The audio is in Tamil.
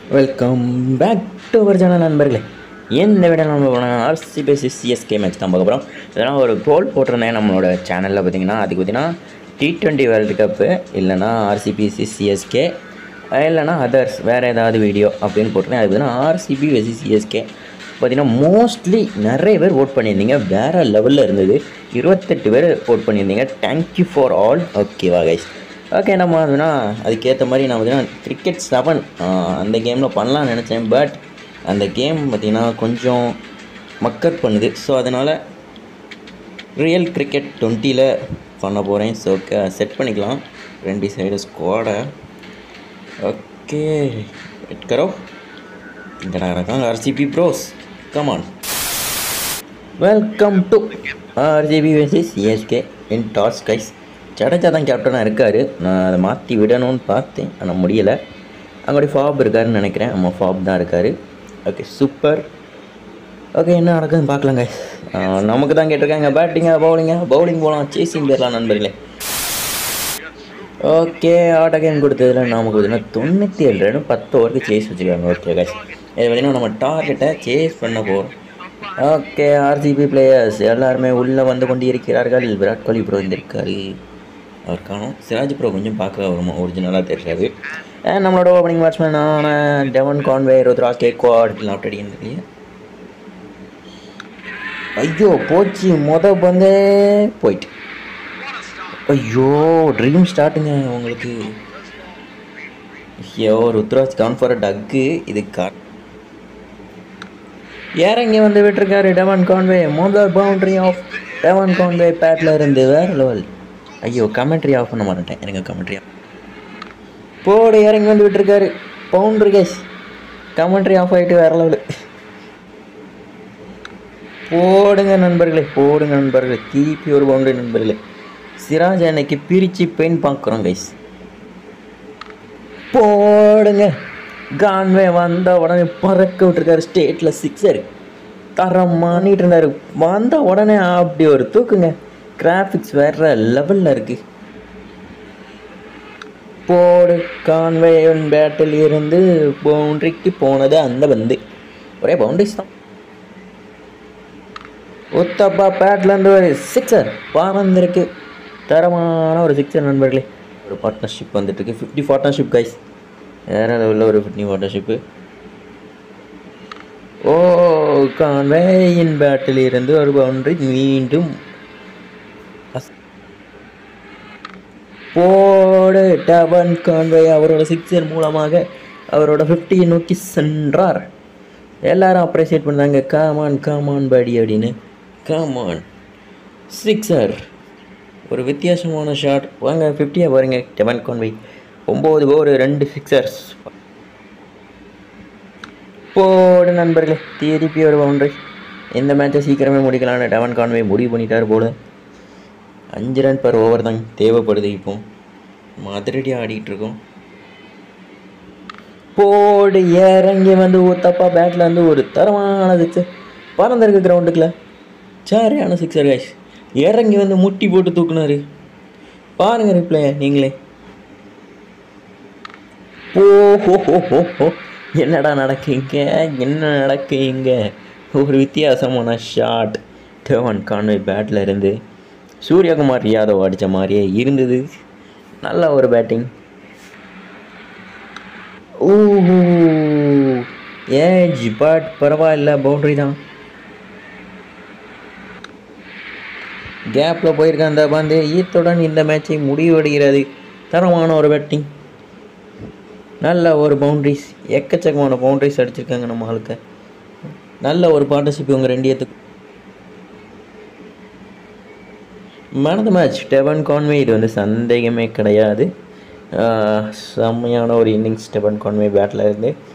welcome back to our channel நண்பர்களே இந்த வீடியோ நம்ம போனால் ஆர்சிபிஎஸ்சி சிஎஸ்கே மேட்ச் தான் பார்க்க போகிறோம் இதெல்லாம் ஒரு கோல் போட்டிருந்தேன் நம்மளோட சேனலில் பார்த்தீங்கன்னா அதுக்கு பார்த்தீங்கன்னா டி ட்வெண்ட்டி வேர்ல்டு கப்பு இல்லைனா ஆர்சிபிஎஸ்சி சிஎஸ்கே இல்லைனா அதர்ஸ் வேறு ஏதாவது வீடியோ அப்படின்னு போட்டிருந்தேன் அது பார்த்தீங்கன்னா ஆர்சிபி வெசி சிஎஸ்கே பார்த்தீங்கன்னா மோஸ்ட்லி நிறைய பேர் ஓட் பண்ணியிருந்தீங்க வேறு லெவலில் இருந்தது இருபத்தெட்டு பேர் ஓட் பண்ணியிருந்தீங்க தேங்க்யூ ஃபார் ஆல் ஓகேவா கைஸ் ஓகே நம்ம அதுனா அதுக்கேற்ற மாதிரி நான் பார்த்தீங்கன்னா கிரிக்கெட் செவன் அந்த கேமில் பண்ணலாம்னு நினச்சேன் பட் அந்த கேம் பார்த்திங்கன்னா கொஞ்சம் மக்கர் பண்ணுது ஸோ அதனால் ரியல் கிரிக்கெட் டுவெண்ட்டியில் பண்ண போகிறேன் ஸோ செட் பண்ணிக்கலாம் ரெண்டு சைடு ஸ்குவாடை ஓகே வெயிட் கரோ இங்கடா இருக்காங்க RCB bros come on welcome to RCB versus CSK in toss guys Jadeja தான் கேப்டனாக இருக்கார் நான் அதை மாற்றி விடணும்னு பார்த்தேன் ஆனால் முடியலை அங்கோடைய ஃபாப் இருக்காருன்னு நினைக்கிறேன் ஆமாம் ஃபாப் தான் இருக்கார் ஓகே சூப்பர் ஓகே என்ன நடக்குதுன்னு பார்க்கலாங்க நமக்கு தான் கேட்டிருக்காங்க பேட்டிங்கா பவுலிங்கா பவுலிங் போகலாம் சேசிங் போயிடலாம் நண்பர்களே ஓகே ஆட்ட கேம் கொடுத்ததில் நமக்கு பார்த்தீங்கன்னா தொண்ணூற்றி ஏழு ரன் பத்து ஓவருக்கு சேஸ் வச்சுருக்காங்க ஓகே கைஸ் இது பார்த்தீங்கன்னா நம்ம டார்கெட்டை சேஸ் பண்ண போகிறோம் ஓகே ஆர்சிபி பிளேயர்ஸ் எல்லாருமே உள்ளே வந்து கொண்டு இருக்கிறார்கள் விராட் கோலி ப்ரோ இருந்திருக்காரு அவர் காணும் சிராஜ் ப்ரோ கொஞ்சம் பார்க்க வருமா ஒரிஜினலாக தெரியாது And நம்மளோட ஓப்பனிங் பேட்ஸ்மேன் ஆன Devon Conway Ruturaj Gaikwad loft அடிக்கிறது ஐயோ போச்சு மொத பந்தே போயிட்டு ஐயோ ட்ரீம் ஸ்டார்ட்டுங்க உங்களுக்கு ஐயோ ருத்ராஜ் கான் ஃபார் டக்கு இது கா இறங்கி வந்து விட்டுருக்காரு டெவன் கான்வே முதல் பவுண்டரி ஆஃப் டெவன் கான்வே பேட்டில் இருந்து வேறு லெவல் ஐயோ கமெண்ட்ரி ஆஃப் பண்ண மாட்டேன் எனக்கு கமெண்ட்ரி போடு இறங்கி வந்து விட்டுருக்காரு பவுண்டரி கேஸ் கமெண்ட்ரி ஆஃப் ஆகிட்டு வேறு லெவலு போடுங்க நண்பர்களே போடுங்க நண்பர்களே திருப்பி ஒரு பவுண்டரி நண்பர்களே சிராஜ் அன்னைக்கு பிரித்து பெயின் பார்க்குறோம் கைஸ் போடுங்க கான்வே வந்த உடனே பறக்க விட்டுருக்காரு ஸ்டேட்டில் சிக்ஸர் தரமானிட்டு இருந்தார் வந்த உடனே அப்படி ஒரு தூக்குங்க கிராஃபிக்ஸ் வேற லெவலில் இருக்கு போடு கான்வேயன் பேட்டில் இருந்து பவுண்ட்ரிக்கு போனது அந்த பந்து ஒரே பவுண்டரிஸ் தான் உத்தப்பா பேட்லேருந்து ஒரு சிக்ஸர் பறந்துருக்கு தரமான ஒரு சிக்ஸர் நண்பர்களே ஒரு பார்ட்னர்ஷிப் வந்துட்டு இருக்கு ஃபிஃப்டி பார்ட்னர்ஷிப் கைஸ் வேற லெவலில் ஒரு ஃபிஃப்டி பார்ட்னர்ஷிப்பு ஓ கான்வேயின் பேட்டில் இருந்து ஒரு பவுண்டரி மீண்டும் போடு டவன் கான்வே அவரோட சிக்ஸர் மூலமாக அவரோட ஃபிஃப்டியை நோக்கி சென்றார் எல்லாரும் அப்ரிசியேட் பண்ணாங்க காமான் காமான் பாடி அப்படின்னு காமான் சிக்ஸர் ஒரு வித்தியாசமான ஷாட் வாங்க ஃபிஃப்டியாக பாருங்க டெவன் கான்வே ஒம்பது ஓவர் ரெண்டு சிக்ஸர்ஸ் போடு நண்பர்களே திருப்பி ஒரு பவுண்டரி இந்த மேட்சை சீக்கிரமே முடிக்கலான்னு டெவன் கான்வே முடிவு பண்ணிட்டார் போல அஞ்சு ரன் பர் ஓவர் தான் தேவைப்படுது இப்போ அதிரடியாக ஆடிட்டு இருக்கோம் போடு இறங்கி வந்து ஊத்தப்பா பேட்டில் வந்து ஒரு தரமான சிக்ஸர் பறந்திருக்கு கிரவுண்டுக்குள்ள சரியான சிக்ஸர் கைஸ் இறங்கி வந்து முட்டி போட்டு தூக்குனாரு பாருங்க ரிப்ளை நீங்களே ஓ ஹோ ஹோ ஹோ ஹோ என்னடா நடக்குங்க என்ன நடக்குங்க ஒரு வித்தியாசமான ஷாட் டேவன் கான்வே பேட்டில் இருந்து சூரியகுமார் யாதவ் அடித்த மாதிரியே இருந்தது நல்ல ஒரு பேட்டிங் ஊஹூ ஏஜ் பட் பரவாயில்ல பவுண்டரி தான் கேப்பில் போயிருக்க அந்த பந்து ஈத்துடன் இந்த மேட்சை முடிவடைகிறது தரமான ஒரு பேட்டிங் நல்ல ஒரு பவுண்ட்ரிஸ் எக்கச்சக்கமான பவுண்ட்ரிஸ் அடிச்சிருக்காங்க நம்ம ஆளுக்க நல்ல ஒரு பார்ட்னர்ஷிப் இவங்க ரெண்டு ஏற்றுக்கு man of the match Devon Conway இது வந்து சந்தேகமே கிடையாது செம்மையான ஒரு இன்னிங்ஸ் டெவன் கான்வே பேட்டில் இருந்து